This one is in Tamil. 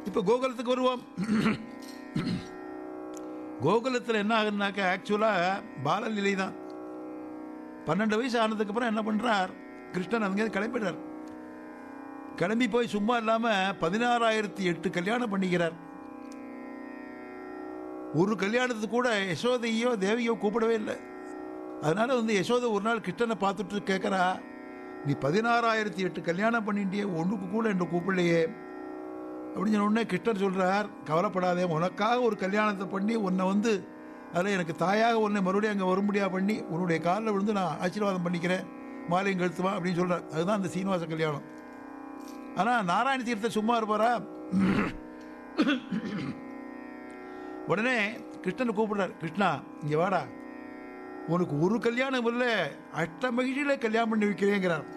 இப்போ கோகுலத்துக்கு வருவோம் கோகுலத்தில் என்ன ஆகுதுனாக்க ஆக்சுவலாக பாலலீலை தான் பன்னெண்டு வயசு ஆனதுக்கப்புறம் என்ன பண்ணுறார் கிருஷ்ணன் அங்கேருந்து கிளம்பிடுறார் கிளம்பி போய் சும்மா இல்லாமல் பதினாறாயிரத்தி எட்டு கல்யாணம் பண்ணிக்கிறார் ஒரு கல்யாணத்துக்கு கூட யசோதையோ தேவியோ கூப்பிடவே இல்லை அதனால வந்து யசோதை ஒரு நாள் கிருஷ்ணனை பார்த்துட்டு கேட்குறா நீ பதினாறாயிரத்தி எட்டு கல்யாணம் பண்ணிட்டியே ஒன்றுக்கு கூட என்ன கூப்பிடலையே அப்படின்னு சொன்ன உடனே கிருஷ்ணர் சொல்கிறார் கவலைப்படாதே உனக்காக ஒரு கல்யாணத்தை பண்ணி உன்னை வந்து அதில் எனக்கு தாயாக உன்னை மறுபடியும் அங்கே வரும்படியாக பண்ணி உன்னுடைய காலில் விழுந்து நான் ஆசீர்வாதம் பண்ணிக்கிறேன் மாலையும் கழுத்துவா அப்படின்னு சொல்கிறார் அதுதான் அந்த சீனிவாச கல்யாணம் ஆனால் நாராயண தீர்த்த சும்மா இருப்பாரா உடனே கிருஷ்ணனை கூப்பிடுறார் கிருஷ்ணா இங்கே வாடா உனக்கு ஒரு கல்யாணம் இல்லை அஷ்ட மகிழ்ச்சியில கல்யாணம் பண்ணி வைக்கிறேங்கிறார்